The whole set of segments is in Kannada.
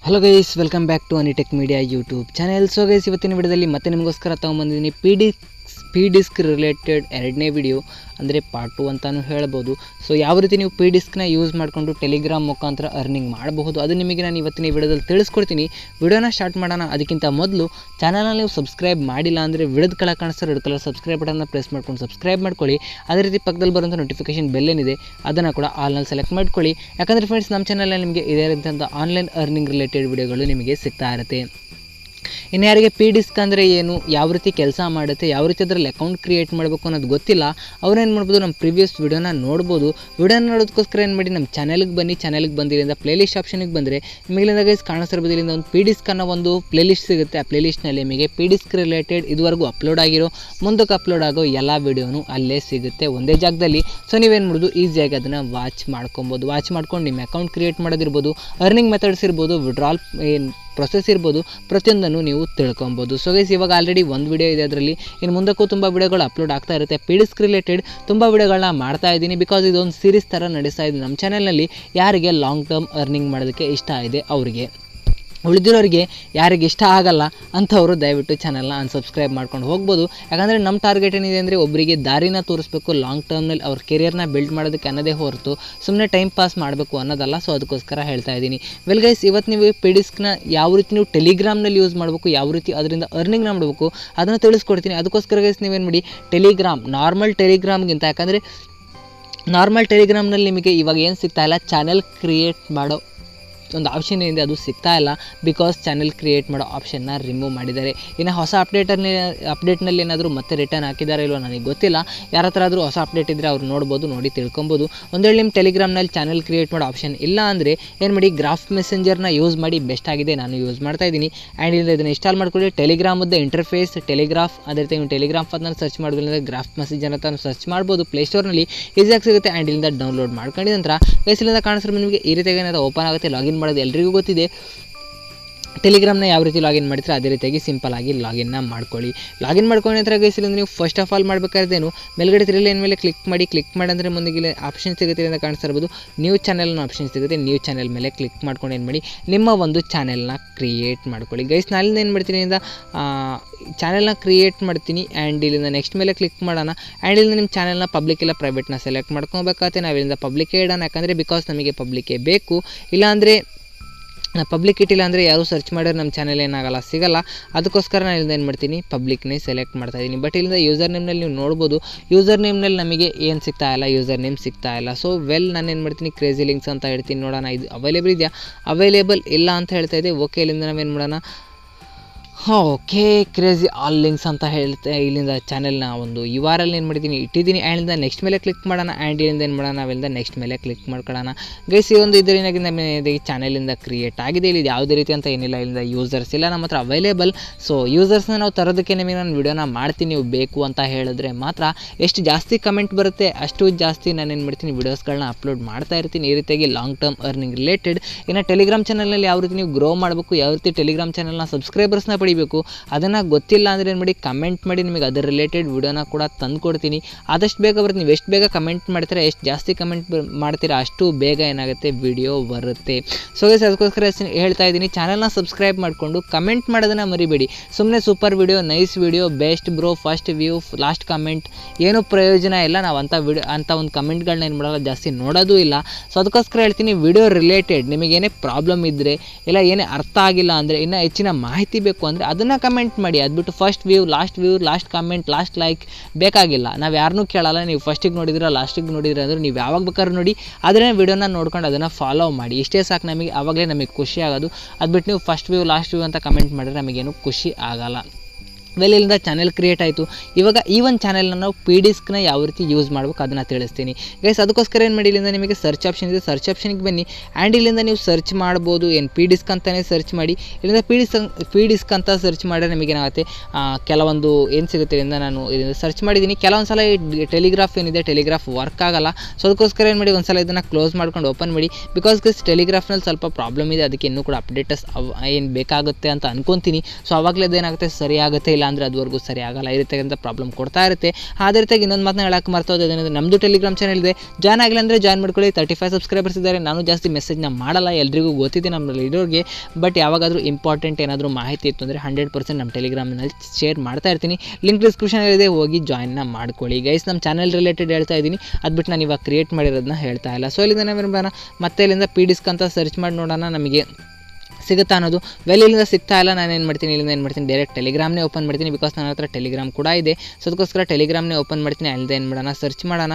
hello guys welcome back to Anitech media YouTube channel so guys ಇವತ್ತಿನ ವಿಡಿಯೋದಲ್ಲಿ ಮತ್ತೆ ನಿಮಗೋಸ್ಕರ ತೊಗೊಂಬಂದಿದ್ದೀನಿ P D PDisk related ಎರಡನೇ ವಿಡಿಯೋ ಅಂದರೆ ಪಾರ್ಟ್ ಟು ಅಂತಲೂ ಹೇಳ್ಬೋದು ಸೊ ಯಾವ ರೀತಿ ನೀವು ಪಿ ಡಿಸ್ಕ್ನ ಯೂಸ್ ಮಾಡಿಕೊಂಡು ಟೆಲಿಗ್ರಾಮ್ ಮುಖಾಂತರ ಅರ್ನಿಂಗ್ ಮಾಡಬಹುದು ಅದು ನಿಮಗೆ ನಾನು ಇವತ್ತಿನ ವಿಡಿಯೋದಲ್ಲಿ ತಿಳಿಸ್ಕೊಡ್ತೀನಿ ವಿಡಿಯೋನ ಸ್ಟಾರ್ಟ್ ಮಾಡೋಣ ಅದಕ್ಕಿಂತ ಮೊದಲು ಚಾನಲ್ನ ನೀವು ಸಬ್ಸ್ಕ್ರೈಬ್ ಮಾಡಿಲ್ಲ ಅಂದರೆ ವಿಡಿಯೋದ ಕೆಳಗೆ ಕಾಣಿಸ್ತಾರೆ ರೆಡ್ ಕಲರ್ ಸಬ್ಸ್ಕ್ರೈಬ್ ಬಟನ್ನ ಪ್ರೆಸ್ ಮಾಡ್ಕೊಂಡು ಸಬ್ಸ್ಕ್ರೈಬ್ ಮಾಡ್ಕೊಳ್ಳಿ ಅದೇ ರೀತಿ ಪಕ್ಕದಲ್ಲಿ ಬರುವಂಥ ನೋಟಿಫಿಕೇಶನ್ ಬೆಲ್ ಏನಿದೆ ಅದನ್ನು ಕೂಡ ಆಲ್ನಲ್ಲಿ ಸೆಲೆಕ್ಟ್ ಮಾಡ್ಕೊಳ್ಳಿ ಯಾಕಂದರೆ ಫ್ರೆಂಡ್ಸ್ ನಮ್ಮ ಚಾನಲಲ್ಲಿ ನಿಮಗೆ ಇದೇ ರೀತಿಯಂಥ ಆನ್ಲೈನ್ ಅರ್ನಿಂಗ್ ರಿಲೇಟೆಡ್ ವಿಡಿಯೋಗಳು ನಿಮಗೆ ಸಿಗ್ತಾ ಇರುತ್ತೆ ಇನ್ನು ಯಾರಿಗೆ ಪಿ ಡಿಸ್ಕ್ ಅಂದರೆ ಏನು ಯಾವ ರೀತಿ ಕೆಲಸ ಮಾಡುತ್ತೆ ಯಾವ ರೀತಿ ಅದರಲ್ಲಿ ಅಕೌಂಟ್ ಕ್ರಿಯೇಟ್ ಮಾಡಬೇಕು ಅನ್ನೋದು ಗೊತ್ತಿಲ್ಲ ಅವ್ರೇನು ಮಾಡ್ಬೋದು ನಮ್ಮ ಪ್ರಿವಿಯಸ್ ವಿಡಿಯೋನ ನೋಡ್ಬೋದು ವಿಡಿಯೋನ ನೋಡೋದಕ್ಕೋಸ್ಕರ ಏನು ಮಾಡಿ ನಮ್ಮ ಚಾನಲ್ಗೆ ಬನ್ನಿ ಚಾನಲ್ಗೆ ಬಂದಿರಿಂದ ಪ್ಲೇಲಿಸ್ಟ್ ಆಪ್ಷನಿಗೆ ಬಂದರೆ ನಿಮಗಿಂದ ಗೈಸ್ ಕಾಣಿಸ್ತಿರ್ಬೋದು ಇಲ್ಲಿಂದ ಒಂದು ಪಿ ಡಿಸ್ಕ್ ಅನ್ನೋ ಒಂದು ಪ್ಲೇಲಿಸ್ಟ್ ಸಿಗುತ್ತೆ ಆ ಪ್ಲೇಲಿಸ್ಟ್ನಲ್ಲಿ ನಿಮಗೆ ಪಿ ಡಿಸ್ಕ್ ರಿಲೇಟೆಡ್ ಇದುವರೆಗೂ ಅಪ್ಲೋಡ್ ಆಗಿರೋ ಮುಂದಕ್ಕೆ ಅಪ್ಲೋಡ್ ಆಗೋ ಎಲ್ಲ ವಿಡಿಯೋನು ಅಲ್ಲೇ ಸಿಗುತ್ತೆ ಒಂದೇ ಜಾಗದಲ್ಲಿ ಸೊ ನೀವೇನು ಮಾಡೋದು ಈಸಿಯಾಗಿ ಅದನ್ನು ವಾಚ್ ಮಾಡ್ಕೊಬೋದು ವಾಚ್ ಮಾಡ್ಕೊಂಡು ನಿಮ್ಮ ಅಕೌಂಟ್ ಕ್ರಿಯೇಟ್ ಮಾಡೋದಿರ್ಬೋದು ಅರ್ನಿಂಗ್ ಮೆಥಡ್ಸ್ ಇರ್ಬೋದು ವಿಡ್ರಾಲ್ ಏನು ಪ್ರೊಸೆಸ್ ಇರ್ಬೋದು ಪ್ರತಿಯೊಂದನ್ನು ನೀವು ತಿಳ್ಕೊಬೋದು ಸೊ ಗೈಸ್ ಇವಾಗ ಆಲ್ರೆಡಿ ಒಂದು ವಿಡಿಯೋ ಇದೆ ಅದರಲ್ಲಿ ಇನ್ನು ಮುಂದಕ್ಕೂ ತುಂಬ ವಿಡಿಯೋಗಳು ಅಪ್ಲೋಡ್ ಆಗ್ತಾ ಇರುತ್ತೆ ಪಿ ಡಿಸ್ಕ್ ರಿಲೇಟೆಡ್ ತುಂಬ ವಿಡಿಯೋಗಳನ್ನ ಮಾಡ್ತಾ ಇದ್ದೀನಿ ಬಿಕಾಸ್ ಇದೊಂದು ಸೀರೀಸ್ ಥರ ನಡೆಸ್ತಾ ಇದ್ದೀನಿ ನಮ್ಮ ಚಾನಲ್ನಲ್ಲಿ ಯಾರಿಗೆ ಲಾಂಗ್ ಟರ್ಮ್ ಅರ್ನಿಂಗ್ ಮಾಡೋದಕ್ಕೆ ಇಷ್ಟ ಇದೆ ಅವರಿಗೆ ಉಳಿದಿರೋರಿಗೆ ಯಾರಿಗೆ ಇಷ್ಟ ಆಗಲ್ಲ ಅಂಥವರು ದಯವಿಟ್ಟು ಚಾನಲ್ನ ಅನ್ಸಬ್ಸ್ಕ್ರೈಬ್ ಮಾಡ್ಕೊಂಡು ಹೋಗ್ಬೋದು ಯಾಕಂದರೆ ನಮ್ಮ ಟಾರ್ಗೆಟ್ ಏನಿದೆ ಅಂದರೆ ಒಬ್ಬರಿಗೆ ದಾರಿನ ತೋರಿಸ್ಬೇಕು ಲಾಂಗ್ ಟರ್ಮ್ನಲ್ಲಿ ಅವ್ರ ಕೆರಿಯರ್ನ ಬಿಲ್ಡ್ ಮಾಡೋದಕ್ಕೆ ಅನ್ನೋದೇ ಹೊರತು ಸುಮ್ಮನೆ ಟೈಮ್ ಪಾಸ್ ಮಾಡಬೇಕು ಅನ್ನೋದಲ್ಲ ಸೊ ಅದಕ್ಕೋಸ್ಕರ ಹೇಳ್ತಾ ಇದ್ದೀನಿ ವೆಲ್ ಗೈಸ್ ಇವತ್ತು ನೀವು ಪಿ ಡಿಸ್ಕ್ನ ಯಾವ ರೀತಿ ನೀವು ಟೆಲಿಗ್ರಾಮ್ನಲ್ಲಿ ಯೂಸ್ ಮಾಡಬೇಕು ಯಾವ ರೀತಿ ಅದರಿಂದ ಅರ್ನಿಂಗ್ನ ಮಾಡಬೇಕು ಅದನ್ನು ತಿಳಿಸ್ಕೊಡ್ತೀನಿ ಅದಕ್ಕೋಸ್ಕರ ಗೈಸ್ ನೀವೇನು ಮಾಡಿ ಟೆಲಿಗ್ರಾಮ್ ನಾರ್ಮಲ್ ಟೆಲಿಗ್ರಾಮ್ಗಿಂತ ಯಾಕಂದರೆ ನಾರ್ಮಲ್ ಟೆಲಿಗ್ರಾಮ್ನಲ್ಲಿ ನಿಮಗೆ ಇವಾಗ ಏನು ಸಿಗ್ತಾ ಇಲ್ಲ ಚಾನೆಲ್ ಕ್ರಿಯೇಟ್ ಮಾಡೋ ಒಂದು ಆಪ್ಷನ್ ಏನಿದೆ ಅದು ಸಿಗ್ತಾ ಇಲ್ಲ ಬಿಕಾಸ್ ಚಾನೆಲ್ ಕ್ರಿಯೇಟ್ ಮಾಡೋ ಆಪ್ಷನ್ನ ರಿಮೂವ್ ಮಾಡಿದ್ದಾರೆ ಇನ್ನು ಹೊಸ ಅಪ್ಡೇಟಲ್ಲಿ ಅಪ್ಡೇಟ್ನಲ್ಲಿ ಏನಾದರೂ ಮತ್ತೆ ರಿಟರ್ನ್ ಹಾಕಿದ್ದಾರೆ ಇಲ್ವೋ ನನಗೆ ಗೊತ್ತಿಲ್ಲ ಯಾರ ಹತ್ರ ಆದರೂ ಹೊಸ ಅಪ್ಡೇಟ್ ಇದ್ದರೆ ಅವ್ರು ನೋಡ್ಬೋದು ನೋಡಿ ತಿಳ್ಕೊಬೋದು ಒಂದು ವೇಳೆ ನಿಮ್ಮ ಟೆಲಿಗ್ರಾಮ್ನಲ್ಲಿ ಚಾನೆಲ್ ಕ್ರಿಯೇಟ್ ಮಾಡೋ ಆಪ್ಷನ್ ಇಲ್ಲ ಅಂದರೆ ಏನು ಮಾಡಿ ಗ್ರಾಫ್ ಮೆಸೆಂಜರ್ನ ಯೂಸ್ ಮಾಡಿ ಬೆಸ್ಟ್ ಆಗಿದೆ ನಾನು ಯೂಸ್ ಮಾಡ್ತಾ ಇದ್ದೀನಿ ಆ್ಯಂಡ್ ಇಲ್ಲ ಇದನ್ನು ಇನ್ಸ್ಟಾಲ್ ಮಾಡ್ಕೊಳ್ಳಿ ಟೆಲಿಗ್ರಾಮದ್ದು ಇಂಟರ್ಫೇಸ್ ಟೆಲಿಗ್ರಾಫ್ ಅದೇ ರೀತಿ ನೀವು ಟೆಲಿಗ್ರಾಮ್ ಅದನ್ನ ಸರ್ಚ್ ಮಾಡೋದ್ರಿಂದ ಗ್ರಾಫ್ ಮೆಸೇಜರ್ ಅಂತ ಸರ್ಚ್ ಮಾಡ್ಬೋದು ಪ್ಲೇಸ್ಟೋರ್ನಲ್ಲಿ ಈಸಿಯಾಗಿ ಸಿಗುತ್ತೆ ಆ್ಯಂಡ್ ಇಲ್ಲಿಂದ ಡೌನ್ಲೋಡ್ ಮಾಡ್ಕೊಂಡಿದ ನಂತರ ಗೈಸ್ ಇಲ್ಲಿಂದ ಕಾಣಿಸ್ರೆ ನಿಮಗೆ ಈ ರೀತಿಯಾಗಿ ಏನಾದರೂ ಓಪನ್ ಆಗುತ್ತೆ ಲಾಗಿನ್ ಮಾಡೋದು ಎಲ್ರಿಗೂ ಗೊತ್ತಿದೆ ಟೆಲಿಗ್ರಾಮ್ನ ಯಾವ ರೀತಿ ಲಾಗಿನ್ ಮಾಡ್ತೀರಾ ಅದೇ ರೀತಿಯಾಗಿ ಸಿಂಪಲ್ ಆಗಿ ಲಾಗಿನ್ನ ಮಾಡ್ಕೊಳ್ಳಿ ಲಾಗಿನ್ ಮಾಡ್ಕೊಂಡ ನಂತರ ಗೈಸಿಲ್ಲ ನೀವು ಫಸ್ಟ್ ಆಫ್ ಆಲ್ ಮಾಡಬೇಕಾದ್ರೇನು ಮೇಲ್ಗಡೆ ತ್ರೀ ಲೈನ್ ಮೇಲೆ ಕ್ಲಿಕ್ ಮಾಡಿ ಕ್ಲಿಕ್ ಮಾಡಂದ್ರೆ ಮುಂದೆ ಆಪ್ಷನ್ ಸಿಗುತ್ತೆ ಅಂತ ಕಾಣಿಸ್ತಾ ಇರ್ಬೋದು ನ್ಯೂ ಚಾನೆಲ್ನ ಆಪ್ಷನ್ ಸಿಗುತ್ತೆ ನ್ಯೂ ಚಾನೆಲ್ ಮೇಲೆ ಕ್ಲಿಕ್ ಮಾಡ್ಕೊಂಡು ಏನು ಮಾಡಿ ನಿಮ್ಮ ಒಂದು ಚಾನೆಲ್ನ ಕ್ರಿಯೇಟ್ ಮಾಡ್ಕೊಳ್ಳಿ ಗೈಸ್ ನಾಳಿಂದ ಏನು ಮಾಡ್ತೀನಿ ಇಂದ ಚಾನೆಲ್ನ ಕ್ರಿಯೇಟ್ ಮಾಡ್ತೀನಿ ಆ್ಯಂಡ್ ಇಲ್ಲಿಂದ ನೆಕ್ಸ್ಟ್ ಮೇಲೆ ಕ್ಲಿಕ್ ಮಾಡೋಣ ಆ್ಯಂಡ್ ಇಲ್ಲಿಂದ ನಿಮ್ಮ ಚಾನೆಲ್ನ ಪಬ್ಲಿಕ್ ಇಲ್ಲ ಪ್ರೈವೇಟ್ನ ಸೆಲೆಕ್ಟ್ ಮಾಡ್ಕೊಬೇಕಾಗತ್ತೆ ನಾವು ಇಲ್ಲಿಂದ ಪಬ್ಲಿಕ್ ಇಡೋಣ ಯಾಕಂದರೆ ಬಿಕಾಸ್ ನಮಗೆ ಪಬ್ಲಿಕೇ ಬೇಕು ಇಲ್ಲಾಂದರೆ ನಾ ಪಬ್ಲಿಕ್ ಇಟ್ಟಿಲ್ಲ ಅಂದರೆ ಯಾರು ಸರ್ಚ್ ಮಾಡಿದ್ರೆ ನಮ್ಮ ಚಾನಲ್ ಏನಾಗಲ್ಲ ಸಿಗಲ್ಲ ಅದಕ್ಕೋಸ್ಕರ ನಾನು ಇಲ್ಲಿಂದ ಏನು ಮಾಡ್ತೀನಿ ಪಬ್ಲಿಕ್ನೇ ಸೆಲೆಕ್ಟ್ ಮಾಡ್ತಾ ಇದ್ದೀನಿ ಬಟ್ ಇಲ್ಲಿಂದ ಯೂಸರ್ ನೇಮ್ನಲ್ಲಿ ನೀವು ನೋಡ್ಬೋದು ಯೂಸರ್ ನೇಮ್ನಲ್ಲಿ ನಮಗೆ ಏನು ಸಿಗ್ತಾ ಇಲ್ಲ ಯೂಸರ್ ನೇಮ್ ಸಿಗ್ತಾ ಇಲ್ಲ ಸೊ ವೆಲ್ ನಾನು ಏನು ಮಾಡ್ತೀನಿ ಕ್ರೇಜಿ ಲಿಂಕ್ಸ್ ಅಂತ ಹೇಳ್ತೀನಿ ನೋಡೋಣ ಇದು ಅವೈಲೇಬಲ್ ಇದೆಯಾ ಅವೈಲೇಬಲ್ ಇಲ್ಲ ಅಂತ ಹೇಳ್ತಾ ಇದೆ ಓಕೆ ಇಲ್ಲಿಂದ ನಾವೇನು ಮಾಡೋಣ ಹಾಂ ಓಕೆ ಕ್ರೇಜಿ ಆಲ್ ಲಿಂಕ್ಸ್ ಅಂತ ಹೇಳ್ತಾ ಇಲ್ಲಿಂದ ಚಾನೆಲ್ನ ಒಂದು ಯು ಆರ್ ಎಲ್ ಏನು ಮಾಡಿದ್ದೀನಿ ಇಟ್ಟಿದ್ದೀನಿ ಆ್ಯಂಡ್ ನೆಕ್ಸ್ಟ್ ಮೇಲೆ ಕ್ಲಿಕ್ ಮಾಡೋಣ ಆ್ಯಂಡ್ ಇಲ್ಲಿಂದ ಏನು ಮಾಡೋಣ ನಾವಿಂದ ನೆಕ್ಸ್ಟ್ ಮೇಲೆ ಕ್ಲಿಕ್ ಮಾಡ್ಕೊಳ್ಳೋಣ ಗೈಸ್ ಈ ಒಂದು ಇದರಿಂದ ಈ ಚಾನೆಲಿಂದ ಕ್ರಿಯೇಟ್ ಆಗಿದೆ ಇಲ್ಲಿ ಯಾವುದೇ ರೀತಿ ಅಂತ ಏನಿಲ್ಲ ಇಲ್ಲಿಂದ ಯೂಸರ್ಸ್ ಇಲ್ಲ ನಮ್ಮ ಹತ್ರ ಅವೈಲೇಬಲ್ ಸೊ ಯೂಸರ್ಸ್ನ ನಾವು ತರೋದಕ್ಕೆ ನಿಮಗೆ ನಾನು ವಿಡಿಯೋನ ಮಾಡ್ತೀನಿ ನೀವು ಬೇಕು ಅಂತ ಹೇಳಿದ್ರೆ ಮಾತ್ರ ಎಷ್ಟು ಜಾಸ್ತಿ ಕಮೆಂಟ್ ಬರುತ್ತೆ ಅಷ್ಟು ಜಾಸ್ತಿ ನಾನು ಏನು ಮಾಡ್ತೀನಿ ವೀಡಿಯೋಸ್ಗಳನ್ನ ಅಪ್ಲೋಡ್ ಮಾಡ್ತಾ ಇರ್ತೀನಿ ಈ ರೀತಿಯಾಗಿ ಲಾಂಗ್ ಟರ್ಮ್ ಅರ್ನಿಂಗ್ ರಿಲೇಟೆಡ್ ಇನ್ನು ಟೆಲಿಗ್ರಾಮ್ ಚಾನಲ್ನಲ್ಲಿ ಯಾವ ರೀತಿ ನೀವು ಗ್ರೋ ಮಾಡಬೇಕು ಯಾವ ರೀತಿ ಟೆಲಿಗ್ರಾಮ್ ಚಾನಲ್ನ ಸಬ್ಸ್ಕ್ರೈಬರ್ಸ್ನ ಪಡಿಬೇಕು ಅದನ್ನು ಗೊತ್ತಿಲ್ಲ ಅಂದರೆ ಏನು ಮಾಡಿ ಕಮೆಂಟ್ ಮಾಡಿ ನಿಮಗೆ ಅದರ ರಿಲೇಟೆಡ್ ವಿಡಿಯೋನ ಕೂಡ ತಂದು ಕೊಡ್ತೀನಿ ಆದಷ್ಟು ಬೇಗ ಬರುತ್ತೆ ನೀವು ಎಷ್ಟು ಬೇಗ ಕಮೆಂಟ್ ಮಾಡ್ತೀರಾ ಎಷ್ಟು ಜಾಸ್ತಿ ಕಮೆಂಟ್ ಮಾಡ್ತೀರಾ ಅಷ್ಟು ಬೇಗ ಏನಾಗುತ್ತೆ ವಿಡಿಯೋ ಬರುತ್ತೆ ಸೊ ಗೈಸ್ ಅದಕ್ಕೋಸ್ಕರ ಹೇಳ್ತಾ ಇದ್ದೀನಿ ಚಾನಲ್ನ ಸಬ್ಸ್ಕ್ರೈಬ್ ಮಾಡಿಕೊಂಡು ಕಮೆಂಟ್ ಮಾಡೋದನ್ನು ಮರಿಬೇಡಿ ಸುಮ್ಮನೆ super video nice video best bro first view last comment ಏನೂ ಪ್ರಯೋಜನ ಇಲ್ಲ ನಾವು ಅಂಥ ವಿಡಿಯೋ ಅಂಥ ಒಂದು ಕಮೆಂಟ್ಗಳನ್ನ ಏನು ಮಾಡಲ್ಲ ಜಾಸ್ತಿ ನೋಡೋದು ಇಲ್ಲ ಸೊ ಅದಕ್ಕೋಸ್ಕರ ಹೇಳ್ತೀನಿ ವಿಡಿಯೋ ರಿಲೇಟೆಡ್ ನಿಮಗೇನೇ ಪ್ರಾಬ್ಲಮ್ ಇದ್ದರೆ ಇಲ್ಲ ಏನೇ ಅರ್ಥ ಆಗಿಲ್ಲ ಅಂದರೆ ಇನ್ನೂ ಹೆಚ್ಚಿನ ಮಾಹಿತಿ ಬೇಕು ಅಂದರೆ ಅದನ್ನು ಕಮೆಂಟ್ ಮಾಡಿ ಅದ್ಬಿಟ್ಟು first view last view last comment last like ಬೇಕಾಗಿಲ್ಲ ನಾವು ಯಾರನ್ನೂ ಕೇಳಲ್ಲ ನೀವು ಫಸ್ಟಿಗೆ ನೋಡಿದ್ರೆ ಲಾಸ್ಟಿಗೆ ನೋಡಿದ್ರೆ ಅಂದರೆ ನೀವು ಯಾವಾಗ ಬೇಕಾದ್ರೂ ನೋಡಿ ಅದನ್ನೇ ವಿಡಿಯೋನ ನೋಡ್ಕೊಂಡು ಅದನ್ನು ಫಾಲೋ ಮಾಡಿ ಇಷ್ಟೇ ಸಾಕು ನಮಗೆ ಆವಾಗಲೇ ನಮಗೆ ಖುಷಿ ಆಗೋದು ಅದ್ಬಿಟ್ಟು ನೀವು ಫಸ್ಟ್ ವ್ಯೂ ಲಾಸ್ಟ್ ವ್ಯೂ ಅಂತ ಕಮೆಂಟ್ ಮಾಡಿದ್ರೆ ನಮಗೇನು ಖುಷಿ ಆಗಲ್ಲ ವೆಲ್ ಇಲ್ಲಿಂದ ಚಾನೆಲ್ ಕ್ರಿಯೇಟ್ ಆಯಿತು ಇವಾಗ ಈ ಒಂದು ಚಾನೆಲ್ನ ನಾವು ಪಿ ಡಿಸ್ಕ್ನ ಯಾವ ರೀತಿ ಯೂಸ್ ಮಾಡ್ಬೇಕು ಅದನ್ನು ತಿಳಿಸ್ತೀನಿ ಗೈಸ್ ಅದಕ್ಕೋಸ್ಕರ ಏನು ಮಾಡಿ ಇಲ್ಲಿಂದ ನಿಮಗೆ ಸರ್ಚ್ ಆಪ್ಷನ್ ಇದೆ ಸರ್ಚ್ ಆಪ್ಷನ್ಗೆ ಬನ್ನಿ ಆ್ಯಂಡ್ ಇಲ್ಲಿಂದ ನೀವು ಸರ್ಚ್ ಮಾಡ್ಬೋದು ಏನು ಪಿ ಡಿಸ್ಕ್ ಅಂತಲೇ ಸರ್ಚ್ ಮಾಡಿ ಇಲ್ಲಿಂದ ಪಿ ಡಿಸ್ ಪಿ ಡಿಸ್ಕ್ ಅಂತ ಸರ್ಚ್ ಮಾಡಿದ್ರೆ ನಿಮಗೆ ಏನಾಗುತ್ತೆ ಕೆಲವೊಂದು ಏನು ಸಿಗುತ್ತೆ ಇದರಿಂದ ನಾನು ಇದರಿಂದ ಸರ್ಚ್ ಮಾಡಿದ್ದೀನಿ ಕೆಲವೊಂದು ಸಲ ಈ ಟೆಲಿಗ್ರಾಫ್ ಏನಿದೆ ಟೆಲಿಗ್ರಾಫ್ ವರ್ಕ್ ಆಗಲ್ಲ ಸೊ ಅದಕ್ಕೋಸ್ಕರ ಏನು ಮಾಡಿ ಒಂದು ಸಲ ಇದನ್ನು ಕ್ಲೋಸ್ ಮಾಡ್ಕೊಂಡು ಓಪನ್ ಮಾಡಿ ಬಿಕಾಸ್ ಗಸ್ ಟೆಲಿಗ್ರಾಫ್ನಲ್ಲಿ ಸ್ವಲ್ಪ ಪ್ರಾಬ್ಲಮ್ ಇದೆ ಅದಕ್ಕೆ ಇನ್ನೂ ಕೂಡ ಅಪ್ಡೇಟಸ್ ಏನು ಬೇಕಾಗುತ್ತೆ ಅಂತ ಅನ್ಕೊತೀನಿ ಸೊ ಆವಾಗಲೇ ಅದೇನಾಗುತ್ತೆ ಸರಿ ಆಗುತ್ತೆ ಇಲ್ಲ ಮಾಡಿಲ್ಲ ಅಂದರೆ ಅದುವರೆಗೂ ಸರಿ ಆಗಲ್ಲ ಈ ರೀತಿಯಾದಂಥ ಪ್ರಾಬ್ಲಮ್ ಕೊಡ್ತಾ ಇರುತ್ತೆ ಅದೇ ರೀತಿಯಾಗಿ ಇನ್ನೊಂದು ಮಾತನ್ನ ಹೇಳಕ್ಕೆ ಮರ್ತೋದು ಅದೇನಂದ್ರೆ ನಮ್ಮದು ಟೆಲಿಗ್ರಾಮ್ ಚಾನಲ್ ಇದೆ ಜಾಯ್ನ್ ಆಗಿಲ್ಲ ಅಂದರೆ ಜಾಯ್ನ್ ಮಾಡ್ಕೊಳ್ಳಿ ತರ್ಟಿ ಫೈವ್ ಸಬ್ಸ್ಕ್ರೈಬರ್ಸ್ ಇದ್ದಾರೆ ನಾನು ಜಾಸ್ತಿ ಮೆಸೇಜ್ನ ಮಾಡಲ್ಲ ಎಲ್ರಿಗೂ ಗೊತ್ತಿದೆ ನಮ್ಮಲ್ಲಿ ಇರೋರಿಗೆ ಬಟ್ ಯಾವಾಗಾದರೂ ಇಂಪಾರ್ಟೆಂಟ್ ಏನಾದರೂ ಮಾಹಿತಿ ಇತ್ತು ಅಂದರೆ ಹಂಡ್ರೆಡ್ ಪರ್ಸೆಂಟ್ ನಮ್ಮ ಟೆಲಿಗ್ರಾಮ್ನಲ್ಲಿ ಶೇರ್ ಮಾಡ್ತಾ ಇರ್ತೀನಿ ಲಿಂಕ್ ಡಿಸ್ಕ್ರಿಪ್ಷನ್ ಇದೆ ಹೋಗಿ ಜಾಯ್ನ ಮಾಡ್ಕೊಳ್ಳಿ ಗೈಸ್ ನಮ್ಮ ಚಾನಲ್ ರಿಲೇಟೆಡ್ ಹೇಳ್ತಾ ಇದ್ದೀನಿ ಅದು ಬಿಟ್ಟು ನಾನು ಇವಾಗ ಕ್ರಿಯೇಟ್ ಮಾಡಿರೋದನ್ನ ಹೇಳ್ತಾ ಇಲ್ಲ ಸೊ ಇಲ್ಲಿಂದ ನಾವೇನು ಮಾಡೋಣ ಮತ್ತೆ ಇಲ್ಲಿಂದ ಪಿ ಡಿಸ್ಕ್ ಅಂತ ಸರ್ಚ್ ಮಾಡಿ ನೋಡೋಣ ನಮಗೆ ಸಿಗುತ್ತಾ ಅನ್ನೋದು ವೆಲ್ ಇಲ್ಲಿಂದ ಸಿಗ್ತಾ ಇಲ್ಲ ನಾನು ಏನು ಮಾಡ್ತೀನಿ ಇಲ್ಲಿಂದ ಏನು ಮಾಡ್ತೀನಿ ಡೈರೆಕ್ಟ್ ಟೆಲಿಗ್ರಾಮ್ನೇ ಓಪನ್ ಮಾಡ್ತೀನಿ ಬಿಕಾಸ್ ನನ್ನ ಹತ್ರ ಟೆಲಿಗ್ರಾಮ್ ಕೂಡ ಇದೆ ಸೊ ಅದಕ್ಕೋಸ್ಕರ ಟೆಲಿಗ್ರಾಮ್ನೇ ಓಪನ್ ಮಾಡ್ತೀನಿ ಅಲ್ಲಿಂದ ಏನು ಮಾಡೋಣ ಸರ್ಚ್ ಮಾಡೋಣ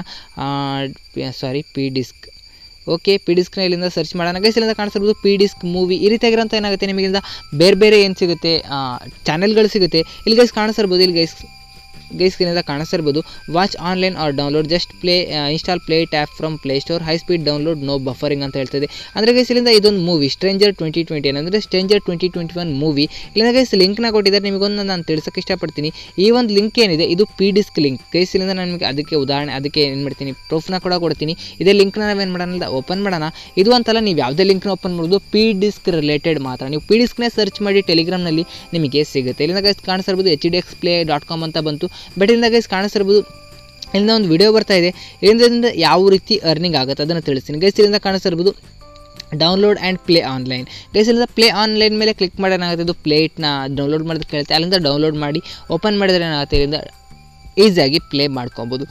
ಸಾರಿ ಪಿ ಡಿಸ್ಕ್ ಓಕೆ ಪಿ ಡಿಸ್ಕ್ನ ಇಲ್ಲಿಂದ ಸರ್ಚ್ ಮಾಡೋಣ ಗೈಸ್ ಇಲ್ಲಿಂದ ಕಾಣಿಸಿರ್ಬೋದು ಪಿ ಡಿಸ್ಕ್ ಮೂವಿ ಈ ರೀತಿಯಾಗಿರೋಂಥ ಏನಾಗುತ್ತೆ ನಿಮಗಿಂದ ಬೇರೆ ಬೇರೆ ಏನು ಸಿಗುತ್ತೆ ಚಾನೆಲ್ಗಳು ಸಿಗುತ್ತೆ ಇಲ್ಲಿ ಗೈಸ್ ಕಾಣಿಸಿರ್ಬೋದು ಇಲ್ಲಿ ಗೈಸ್ ಗೈ ಸ್ಕ್ರೀನಿಂದ ಕಾಣಿಸ್ತಿರ್ಬೋದು watch online or download just play install play tap from Play Store high speed download no buffering ಅಂತ ಹೇಳ್ತಿದೆ ಅಂದರೆ ಗೈಸ್ ಇಲ್ಲಿಂದ ಇದೊಂದು ಮೂವಿ ಸ್ಟ್ರೇಂಜರ್ ಟ್ವೆಂಟಿ ಟ್ವೆಂಟಿ ಏನಂದರೆ stranger twenty twenty one movie ಇಲ್ಲಿಂದ ಗೈಸ್ ಲಿಂಕ್ನ ಕೊಟ್ಟಿದ್ದಾರೆ ನಿಮಗೊಂದು ನಾನು ತಿಳಿಸೋಕೆ ಇಷ್ಟಪಡ್ತೀನಿ ಈ ಒಂದು ಲಿಂಕ್ ಏನಿದೆ ಇದು ಪಿ ಡಿಸ್ಕ್ ಲಿಂಕ್ ಗೈಸ್ ಇಲ್ಲಿಂದ ನಾನು ನಿಮಗೆ ಅದಕ್ಕೆ ಉದಾಹರಣೆ ಅದಕ್ಕೆ ಏನು ಮಾಡ್ತೀನಿ ಪ್ರೂಫ್ನ ಕೂಡ ಕೊಡ್ತೀನಿ ಇದೇ ಲಿಂಕ್ನ ನಾವೇನು ಮಾಡೋಣ ಓಪನ್ ಮಾಡೋಣ ಇದು ಅಂತಲ್ಲ ನೀವು ಯಾವುದೇ ಲಿಂಕ್ನ ಓಪನ್ ಮಾಡೋದು ಪಿ ಡಿಸ್ಕ್ ರಿಲೇಟೆಡ್ ಮಾತ್ರ ನೀವು ಪಿ ಡಿಸ್ಕ್ನೇ ಸರ್ಚ್ ಮಾಡಿ ಟೆಲಿಗ್ರಾಮ್ನಲ್ಲಿ ನಿಮಗೆ ಸಿಗುತ್ತೆ ಇಲ್ಲಿಂದ ಗೈಸ್ ಕಾಣಿಸ್ತಿರ್ಬೋದು H D X play dot com ಅಂತ ಬಂತು ಬಟ್ ಇಲ್ಲಿಂದ ಗೈಸ್ ಕಾಣಿಸ್ತಿರ್ಬೋದು ಇಲ್ಲಿಂದ ಒಂದು ವಿಡಿಯೋ ಬರ್ತಾ ಇದೆ ಇದರಿಂದ ಯಾವ ರೀತಿ ಅರ್ನಿಂಗ್ ಆಗುತ್ತೆ ಅದನ್ನು ತಿಳಿಸ್ತೀನಿ ಗೈಸ್ ಇಲ್ಲಿಂದ ಕಾಣಿಸ್ತಿರ್ಬೋದು download and play online guys ಇಲ್ಲಿಂದ ಪ್ಲೇ ಆನ್ಲೈನ್ ಮೇಲೆ ಕ್ಲಿಕ್ ಮಾಡೋಣಾಗುತ್ತೆ ಇದು ಪ್ಲೇಟ್ನ ಡೌನ್ಲೋಡ್ ಮಾಡೋದು ಕೇಳುತ್ತೆ ಅಲ್ಲಿಂದ ಡೌನ್ಲೋಡ್ ಮಾಡಿ ಓಪನ್ ಮಾಡಿದ್ರೆ ಏನಾಗುತ್ತೆ ಇಲ್ಲಿಂದ ಈಸಿಯಾಗಿ ಪ್ಲೇ ಮಾಡ್ಕೊಬೋದು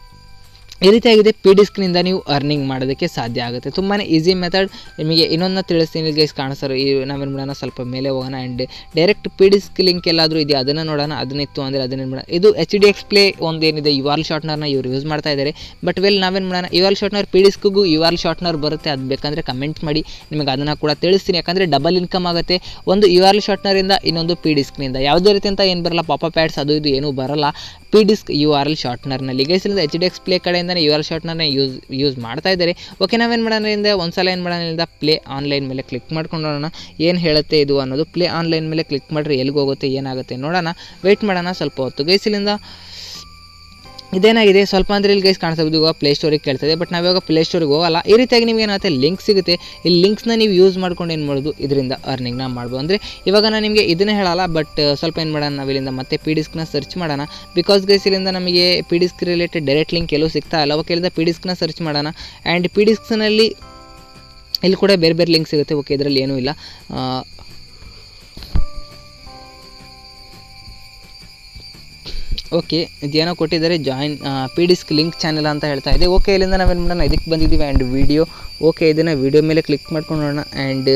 ಈ ರೀತಿಯಾಗಿದೆ ಪಿ ಡಿಸ್ಕ್ನಿಂದ ನೀವು ಅರ್ನಿಂಗ್ ಮಾಡೋದಕ್ಕೆ ಸಾಧ್ಯ ಆಗುತ್ತೆ ತುಂಬಾ ಈಸಿ ಮೆಥಡ್ ನಿಮಗೆ ಇನ್ನೊಂದು ತಿಳಿಸ್ತೀನಿ ಗೈಸ್ ಕಾಣಿಸ್ತಾರೆ ಈ ನಾವೇನು ಮಾಡೋಣ ಸ್ವಲ್ಪ ಮೇಲೆ ಹೋಗೋಣ and direct PDisk link ಎಲ್ಲಾದರೂ ಇದೆಯಾ ಅದನ್ನು ನೋಡೋಣ ಅದನ್ನಿತ್ತು ಅಂದರೆ ಅದನ್ನೇನು ಮಾಡೋಣ ಇದು ಎಚ್ ಡಿ ಎಕ್ಸ್ ಪ್ಲೇ ಒಂದು ಏನಿದೆ ಯು ಆರ್ ಶಾರ್ಟ್ನರ್ನ ಇವರು ಯೂಸ್ ಮಾಡ್ತಾ ಇದ್ದಾರೆ ಬಟ್ ವೆಲ್ ನಾವೇನು ಮಾಡೋಣ ಯು ಆರ್ ಶಾರ್ಟ್ನರ್ ಪಿ ಡಿಸ್ಕ್ಗೂ ಯು ಆರ್ ಶಾರ್ಟ್ನರ್ ಬರುತ್ತೆ ಅದು ಬೇಕಂದರೆ ಕಮೆಂಟ್ ಮಾಡಿ ನಿಮಗೆ ಅದನ್ನು ಕೂಡ ತಿಳಿಸ್ತೀನಿ ಯಾಕಂದರೆ ಡಬಲ್ ಇನ್ಕಮ್ ಆಗುತ್ತೆ ಒಂದು ಯು ಆರ್ ಶಾರ್ಟ್ನರಿಂದ ಇನ್ನೊಂದು ಪಿ ಡಿಸ್ಕ್ನಿಂದ ಯಾವುದೇ ರೀತಿ ಅಂತ ಏನು ಬರಲ್ಲ ಪಾಪ ಪ್ಯಾಡ್ಸ್ ಅದು ಇದು ಏನೂ ಬರಲ್ಲ PDisk U R L ಶಾರ್ಟ್ನರ್ನಲ್ಲಿ ಗೈಸಿಂದ ಎಚ್ ಡಿ ಎಕ್ಸ್ ಪ್ಲೇ ಕಡೆಯಿಂದನೇ ಯು ಆರ್ ಶಾರ್ಟ್ನರ್ನ ಯೂಸ್ ಯೂಸ್ ಮಾಡ್ತಾ ಇದ್ದಾರೆ ಓಕೆ ನಾವೇನು ಮಾಡೋಣ ಇಂದ ಒಂದ್ಸಲ ಏನು ಮಾಡೋಣ ಇಲ್ಲಿಂದ ಪ್ಲೇ ಆನ್ಲೈನ್ ಮೇಲೆ ಕ್ಲಿಕ್ ಮಾಡ್ಕೊಂಡು ನೋಡೋಣ ಏನು ಹೇಳುತ್ತೆ ಇದು ಅನ್ನೋದು ಪ್ಲೇ ಆನ್ಲೈನ್ ಮೇಲೆ ಕ್ಲಿಕ್ ಮಾಡಿದ್ರೆ ಎಲ್ಲಿಗೆ ಹೋಗುತ್ತೆ ಏನಾಗುತ್ತೆ ನೋಡೋಣ ವೆಯ್ಟ್ ಮಾಡೋಣ ಸ್ವಲ್ಪ ಹೊತ್ತು ಗೈಸಿಲಿಂದ ಇದೇನಾಗಿದೆ ಸ್ವಲ್ಪ ಅಂದರೆ ಇಲ್ಲಿ ಗೈಸ್ ಕಾಣಿಸ್ಬೋದು ಇವಾಗ ಪ್ಲೇ ಸ್ಟೋರಿಗೆ ಕೇಳ್ತದೆ ಬಟ್ ನಾವಿವಾಗ ಪ್ಲೇ ಸ್ಟೋರಿಗೆ ಹೋಗಲ್ಲ ಈ ರೀತಿಯಾಗಿ ನಿಮ್ಗೆ ಏನಾಗುತ್ತೆ ಲಿಂಕ್ ಸಿಗುತ್ತೆ ಈ ಲಿಂಕ್ಸ್ನ ನೀವು ಯೂಸ್ ಮಾಡ್ಕೊಂಡು ಏನು ಮಾಡೋದು ಇದರಿಂದ ಅರ್ನಿಂಗ್ನ ಮಾಡ್ಬೋದು ಅಂದರೆ ಇವಾಗ ನಾನು ನಿಮಗೆ ಇದನ್ನೇ ಹೇಳಲ್ಲ ಬಟ್ ಸ್ವಲ್ಪ ಏನು ಮಾಡೋಣ ನಾವು ಇಲ್ಲಿಂದ ಮತ್ತೆ ಪಿ ಡಿಸ್ಕ್ನ ಸರ್ಚ್ ಮಾಡೋಣ ಬಿಕಾಸ್ ಗೈಸ್ ಇಲ್ಲಿಂದ ನಮಗೆ PDisk related direct link ಎಲ್ಲೂ ಸಿಗ್ತಾ ಇಲ್ಲ ಓಕೆ ಇಲ್ಲಿಂದ ಪಿ ಡಿಸ್ಕ್ನ ಸರ್ಚ್ ಮಾಡೋಣ ಆ್ಯಂಡ್ ಪಿ ಡಿಸ್ಕ್ನಲ್ಲಿ ಇಲ್ಲಿ ಕೂಡ ಬೇರೆ ಬೇರೆ ಲಿಂಕ್ ಸಿಗುತ್ತೆ ಓಕೆ ಇದರಲ್ಲಿ ಏನೂ ಇಲ್ಲ ಓಕೆ ಇದೇನೋ ಕೊಟ್ಟಿದ್ದಾರೆ join PDisk link channel ಅಂತ ಹೇಳ್ತಾ ಇದೆ ಓಕೆ ಇಲ್ಲಿಂದ ನಾವೇನು ಮಾಡೋಣ ಇದಕ್ಕೆ ಬಂದಿದ್ದೀವಿ ಆ್ಯಂಡ್ ವಿಡಿಯೋ ಓಕೆ ಇದನ್ನು ವಿಡಿಯೋ ಮೇಲೆ ಕ್ಲಿಕ್ ಮಾಡ್ಕೊಂಡು ನೋಡೋಣ ಆ್ಯಂಡ್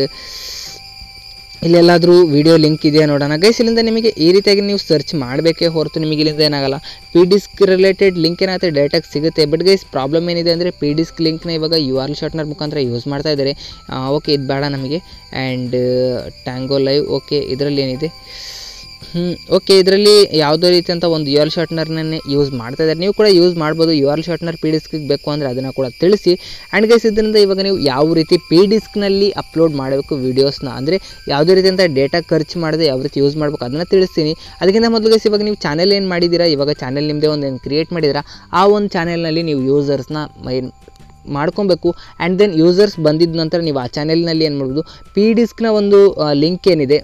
ಇಲ್ಲೆಲ್ಲಾದರೂ ವಿಡಿಯೋ ಲಿಂಕ್ ಇದೆಯಾ ನೋಡೋಣ ಗೈಸ್ ಇಲ್ಲಿಂದ ನಿಮಗೆ ಈ ರೀತಿಯಾಗಿ ನೀವು ಸರ್ಚ್ ಮಾಡಬೇಕೇ ಹೊರತು ನಿಮಗೆ ಇಲ್ಲಿಂದ ಏನಾಗಲ್ಲ ಪಿ ಡಿಸ್ಕ್ ರಿಲೇಟೆಡ್ ಲಿಂಕ್ ಏನಾಗುತ್ತೆ ಡೈರೆಕ್ಟಾಗಿ ಸಿಗುತ್ತೆ ಬಟ್ ಗೈಸ್ ಪ್ರಾಬ್ಲಮ್ ಏನಿದೆ ಅಂದರೆ ಪಿ ಡಿಸ್ಕ್ ಲಿಂಕ್ನ ಇವಾಗ ಯು ಆರ್ ಶಾರ್ಟ್ನರ್ ಮುಖಾಂತರ ಯೂಸ್ ಮಾಡ್ತಾ ಇದ್ದಾರೆ ಓಕೆ ಇದು ಬೇಡ ನಮಗೆ ಆ್ಯಂಡ್ ಟ್ಯಾಂಗೋ ಲೈವ್ ಓಕೆ ಇದರಲ್ಲಿ ಏನಿದೆ ಹ್ಞೂ ಓಕೆ ಇದರಲ್ಲಿ ಯಾವುದೇ ರೀತಿಯಂಥ ಒಂದು ಯು ಆರ್ ಶಾರ್ಟ್ನರ್ನೇ ಯೂಸ್ ಮಾಡ್ತಾ ಇದ್ದಾರೆ ನೀವು ಕೂಡ ಯೂಸ್ ಮಾಡ್ಬೋದು ಯು ಆರ್ ಶಾರ್ಟ್ನರ್ ಪಿ ಡಿಸ್ಕಿಗೆ ಬೇಕು ಅಂದರೆ ಅದನ್ನು ಕೂಡ ತಿಳಿಸಿ ಆ್ಯಂಡ್ ಗೈಸ್ ಇದರಿಂದ ಇವಾಗ ನೀವು ಯಾವ ರೀತಿ ಪಿ ಡಿಸ್ಕ್ನಲ್ಲಿ ಅಪ್ಲೋಡ್ ಮಾಡಬೇಕು ವೀಡಿಯೋಸ್ನ ಅಂದರೆ ಯಾವುದೇ ರೀತಿಯಂಥ ಡೇಟಾ ಖರ್ಚು ಮಾಡದೆ ಯಾವ ರೀತಿ ಯೂಸ್ ಮಾಡಬೇಕು ಅದನ್ನು ತಿಳಿಸ್ತೀನಿ ಅದಕ್ಕಿಂತ ಮೊದಲು ಗೈಸ್ ಇವಾಗ ನೀವು ಚಾನೆಲ್ ಏನು ಮಾಡಿದ್ದೀರಾ ಇವಾಗ ಚಾನೆಲ್ ನಿಮ್ಮದೇ ಒಂದು ಏನು ಕ್ರಿಯೇಟ್ ಮಾಡಿದ್ದೀರಾ ಆ ಒಂದು ಚಾನೆಲ್ನಲ್ಲಿ ನೀವು ಯೂಸರ್ಸ್ನ ಏನು ಮಾಡ್ಕೊಬೇಕು ಆ್ಯಂಡ್ ದೆನ್ ಯೂಸರ್ಸ್ ಬಂದಿದ್ದ ನಂತರ ನೀವು ಆ ಚಾನೆಲ್ನಲ್ಲಿ ಏನು ಮಾಡ್ಬೋದು ಪಿ ಡಿಸ್ಕ್ನ ಒಂದು ಲಿಂಕ್ ಏನಿದೆ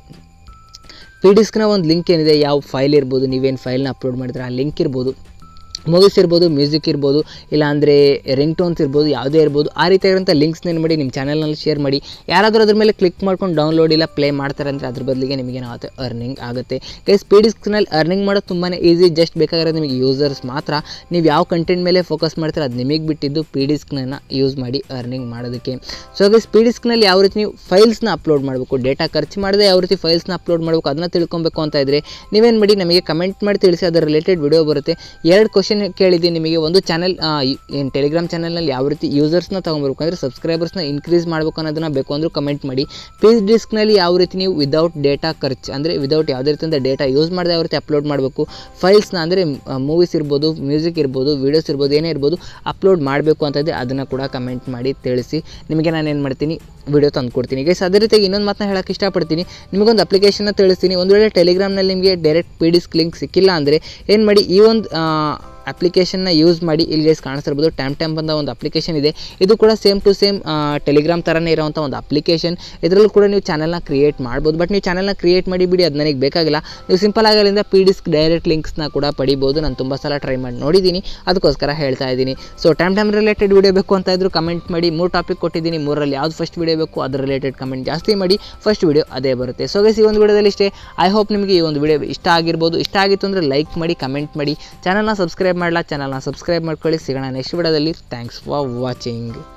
ಪಿ ಡಿಸ್ಕ್ನ ಒಂದು ಲಿಂಕ್ ಏನಿದೆ ಯಾವ ಫೈಲ್ ಇರ್ಬೋದು ನೀವೇನು ಫೈಲ್ನ ಅಪ್ಲೋಡ್ ಮಾಡಿದ್ರೆ ಆ ಲಿಂಕ್ ಇರ್ಬೋದು ಮೂವೀಸ್ ಇರ್ಬೋದು ಮ್ಯೂಸಿಕ್ ಇರ್ಬೋದು ಇಲ್ಲಾಂದರೆ ರಿಂಗ್ ಟೋನ್ಸ್ ಇರ್ಬೋದು ಯಾವುದೇ ಇರ್ಬೋದು ಆ ರೀತಿಯಾಗಿರೋಂಥ ಲಿಂಕ್ಸ್ನ ಏನು ಮಾಡಿ ನಿಮ್ಮ ಚಾನಲ್ನಲ್ಲಿ ಶೇರ್ ಮಾಡಿ ಯಾರಾದರೂ ಅದ್ರ ಮೇಲೆ ಕ್ಲಿಕ್ ಮಾಡ್ಕೊಂಡು ಡೌನ್ಲೋಡ್ ಇಲ್ಲ ಪ್ಲೇ ಮಾಡ್ತಾರೆ ಅಂದರೆ ಅದ್ರ ಬದಲಿಗೆ ನಿಮಗೆ ಏನಾಗುತ್ತೆ ಅರ್ನಿಂಗ್ ಆಗುತ್ತೆ ಗೈಸ್ ಪಿ ಡಿಸ್ಕ್ನಲ್ಲಿ ಅರ್ನಿಂಗ್ ಮಾಡೋದು ತುಂಬಾ ಈಸಿ ಜಸ್ಟ್ ಬೇಕಾಗಿರೋದು ನಿಮಗೆ ಯೂಸರ್ಸ್ ಮಾತ್ರ ನೀವು ಯಾವ ಕಂಟೆಂಟ್ ಮೇಲೆ ಫೋಕಸ್ ಮಾಡ್ತೀರ ಅದು ನಿಮಗೆ ಬಿಟ್ಟಿದ್ದು ಪಿ ಡಿಸ್ಕ್ನ ಯೂಸ್ ಮಾಡಿ ಅರ್ನಿಂಗ್ ಮಾಡೋದಕ್ಕೆ ಸೊ ಗೈಸ್ ಪಿ ಡಿಸ್ಕ್ನಲ್ಲಿ ಯಾವ ರೀತಿ ನೀವು ಫೈಲ್ಸ್ನ ಅಪ್ಲೋಡ್ ಮಾಡಬೇಕು ಡೇಟಾ ಖರ್ಚು ಮಾಡದೆ ಯಾವ ರೀತಿ ಫೈಲ್ಸ್ನ ಅಪ್ಲೋಡ್ ಮಾಡಬೇಕು ಅದನ್ನ ತಿಳ್ಕೊಬೇಕು ಅಂತ ಇದ್ದರೆ ನೀವೇನು ಮಾಡಿ ನಮಗೆ ಕಮೆಂಟ್ ಮಾಡಿ ತಿಳಿಸಿ ಅದರ ರಿಲೇಟೆಡ್ ವಿಡಿಯೋ ಬರುತ್ತೆ ಎರಡು ಕ್ವಶನ್ ಕೇಳಿದ್ದೀನಿ ನಿಮಗೆ ಒಂದು ಚಾನಲ್ ಏನು ಟೆಲಿಗ್ರಾಮ್ ಚಾನಲ್ನಲ್ಲಿ ಯಾವ ರೀತಿ ಯೂಸರ್ಸ್ನ ತೊಗೊಬೇಕು ಅಂದರೆ ಸಬ್ಸ್ಕ್ರೈಬರ್ಸ್ನ ಇನ್ಕ್ರೀಸ್ ಮಾಡಬೇಕು ಅನ್ನೋದನ್ನ ಬೇಕು ಅಂದರೂ ಕಮೆಂಟ್ ಮಾಡಿ ಪಿ ಡಿಸ್ಕ್ನಲ್ಲಿ ಯಾವ ರೀತಿ ನೀವು ವಿದೌಟ್ ಡೇಟಾ ಖರ್ಚು ಅಂದರೆ ವಿದೌಟ್ ಯಾವುದೇ ರೀತಿಯಿಂದ ಡೇಟಾ ಯೂಸ್ ಮಾಡದೆ ಯಾವ ರೀತಿ ಅಪ್ಲೋಡ್ ಮಾಡಬೇಕು ಫೈಲ್ಸ್ನ ಅಂದರೆ ಮೂವೀಸ್ ಇರ್ಬೋದು ಮ್ಯೂಸಿಕ್ ಇರ್ಬೋದು ವೀಡಿಯೋಸ್ ಇರ್ಬೋದು ಏನೇ ಇರ್ಬೋದು ಅಪ್ಲೋಡ್ ಮಾಡಬೇಕು ಅಂತಂದರೆ ಅದನ್ನು ಕೂಡ ಕಮೆಂಟ್ ಮಾಡಿ ತಿಳಿಸಿ ನಿಮಗೆ ನಾನು ಏನು ಮಾಡ್ತೀನಿ ವಿಡಿಯೋ ತಂದು ಕೊಡ್ತೀನಿ ಗೈಸ್ ಅದೇ ರೀತಿಯಾಗಿ ಇನ್ನೊಂದು ಮಾತನ್ನ ಹೇಳೋಕ್ಕೆ ಇಷ್ಟಪಡ್ತೀನಿ ನಿಮಗೊಂದು ಅಪ್ಲಿಕೇಶನ್ನ ತಿಳಿಸ್ತೀನಿ ಒಂದು ವೇಳೆ ಟೆಲಿಗ್ರಾಮ್ನಲ್ಲಿ ನಿಮಗೆ ಡೈರೆಕ್ಟ್ ಪಿ ಡಿಸ್ಕ್ ಲಿಂಕ್ ಸಿಕ್ಕಿಲ್ಲ ಅಂದರೆ ಏನು ಮಾಡಿ ಈ ಒಂದು ಅಪ್ಲಿಕೇಶನ್ನ ಯೂಸ್ ಮಾಡಿ ಇಲ್ಲಿ ಗೈಸ್ ಕಾಣಿಸ್ತಿರ್ಬೋದು ಟ್ಯಾಮ್ ಟ್ಯಾಮ್ ಬಂದ ಒಂದು ಅಪ್ಲಿಕೇಶನ್ ಇದೆ ಇದು ಕೂಡ ಸೇಮ್ ಟು ಸೇಮ್ ಟೆಲಿಗ್ರಾಮ್ ಥರನೇ ಇರೋವಂಥ ಒಂದು ಅಪ್ಲಿಕೇಶನ್ ಇದರಲ್ಲೂ ಕೂಡ ನೀವು ಚಾನಲ್ನ ಕ್ರಿಯೇಟ್ ಮಾಡ್ಬೋದು ಬಟ್ ನೀವು ಚಾನಲ್ನ ಕ್ರಿಯೇಟ್ ಮಾಡಿ ಬಿಡಿ ಅದು ನನಗೆ ಬೇಕಾಗಿಲ್ಲ ನೀವು ಸಿಂಪಲ್ ಆಗಿ ಅಲ್ಲಿಂದ ಪಿ ಡಿಸ್ಕ್ ಡೈರೆಕ್ಟ್ ಲಿಂಕ್ಸ್ನ ಕೂಡ ಪಡಿಬೋದು ನಾನು ತುಂಬ ಸಲ ಟ್ರೈ ಮಾಡಿ ನೋಡಿದ್ದೀನಿ ಅದಕ್ಕೋಸ್ಕರ ಹೇಳ್ತಾ ಇದ್ದೀನಿ so time time related video ಬೇಕು ಅಂತ ಇದ್ರು ಕಮೆಂಟ್ ಮಾಡಿ ಮೂರು ಟಾಪಿಕ್ ಕೊಟ್ಟಿದ್ದೀನಿ ಮೂರಲ್ಲಿ ಯಾವ್ದು ಫಸ್ಟ್ ವಿಡಿಯೋ ಬೇಕು ಅದ್ರ ರಿಲೇಟೆಡ್ ಕಮೆಂಟ್ ಜಾಸ್ತಿ ಮಾಡಿ ಫಸ್ಟ್ ವಿಡಿಯೋ ಅದೇ ಬರುತ್ತೆ ಸೊ ಗೈಸ್ ಈ ಒಂದು ವಿಡಿಯೋದಲ್ಲಿ ಇಷ್ಟೇ ಐ ಹೋಪ್ ನಿಮಗೆ ಈ ಒಂದು ವಿಡಿಯೋ ಇಷ್ಟ ಆಗಿರ್ಬೋದು ಇಷ್ಟ ಆಗಿತ್ತು ಅಂದರೆ ಲೈಕ್ ಮಾಡಿ ಕಮೆಂಟ್ ಮಾಡಿ ಚಾನಲ್ನ ಸಬ್ಸ್ಕ್ರೈಬ್ ಮಾಡಲ್ಲ ಚಾನಲ್ನ ಸಬ್ಸ್ಕ್ರೈಬ್ ಮಾಡ್ಕೊಳ್ಳಿ ಸಿಗೋಣ ನೆಕ್ಸ್ಟ್ ವಿಡಿಯೋದಲ್ಲಿ ಥ್ಯಾಂಕ್ಸ್ ಫಾರ್ ವಾಚಿಂಗ್